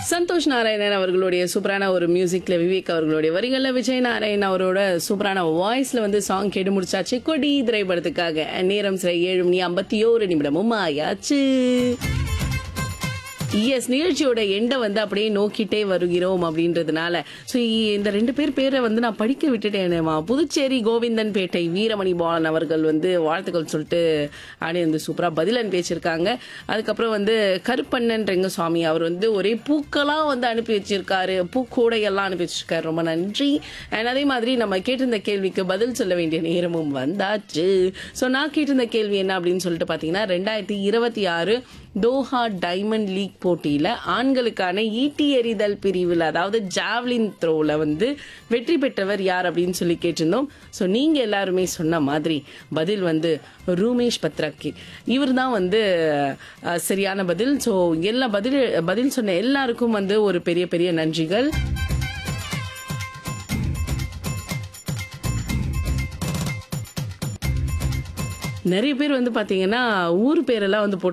சந்தோஷ் நாராயணன் அவர்களுடைய சூப்பரான ஒரு மியூசிக்ல விவேக் அவர்களுடைய வரிகள்ல விஜய் நாராயணன் அவரோட சூப்பரான வாய்ஸ்ல வந்து சாங் கேட்டு முடிச்சாச்சு கொடி திரைப்படத்துக்காக நேரம் சில ஏழு மணி ஐம்பத்தி ஓரு நிமிடமும் ஆயாச்சு எஸ் நிகழ்ச்சியோட எண்டை வந்து அப்படியே நோக்கிட்டே வருகிறோம் அப்படின்றதுனால ஸோ இந்த ரெண்டு பேர் பேரை வந்து நான் படிக்க விட்டுட்டேனேமா புதுச்சேரி கோவிந்தன் பேட்டை வீரமணி பாலன் அவர்கள் வந்து வாழ்த்துக்கள் சொல்லிட்டு ஆடி வந்து சூப்பராக பதில் அனுப்பிச்சிருக்காங்க அதுக்கப்புறம் வந்து கருப்பண்ணன் ரெங்கசுவாமி அவர் வந்து ஒரே பூக்களாக வந்து அனுப்பி வச்சிருக்காரு பூக்கூடையெல்லாம் அனுப்பி வச்சிருக்காரு ரொம்ப நன்றி அண்ட் அதே மாதிரி நம்ம கேட்டிருந்த கேள்விக்கு பதில் சொல்ல வேண்டிய நேரமும் வந்தாச்சு ஸோ நான் கேட்டிருந்த கேள்வி என்ன அப்படின்னு சொல்லிட்டு பார்த்தீங்கன்னா ரெண்டாயிரத்தி இருபத்தி ஆறு தோஹா டைமண்ட் லீக் போட்டியில ஆண்களுக்கான ஈட்டி எறிதல் பிரிவில் அதாவது ஜாவ்லின் த்ரோவில் வந்து வெற்றி பெற்றவர் யார் அப்படின்னு சொல்லி கேட்டிருந்தோம் ஸோ நீங்க எல்லாருமே சொன்ன மாதிரி பதில் வந்து ரூமேஷ் பத்ராக்கி இவர் தான் வந்து அஹ், சரியான பதில் ஸோ எல்லா பதில் பதில் சொன்ன எல்லாருக்கும் வந்து ஒரு பெரிய பெரிய நன்றிகள் நிறைய பேர் வந்து பாத்தீங்கன்னா ஊர் பேரெல்லாம் வந்து போட்டு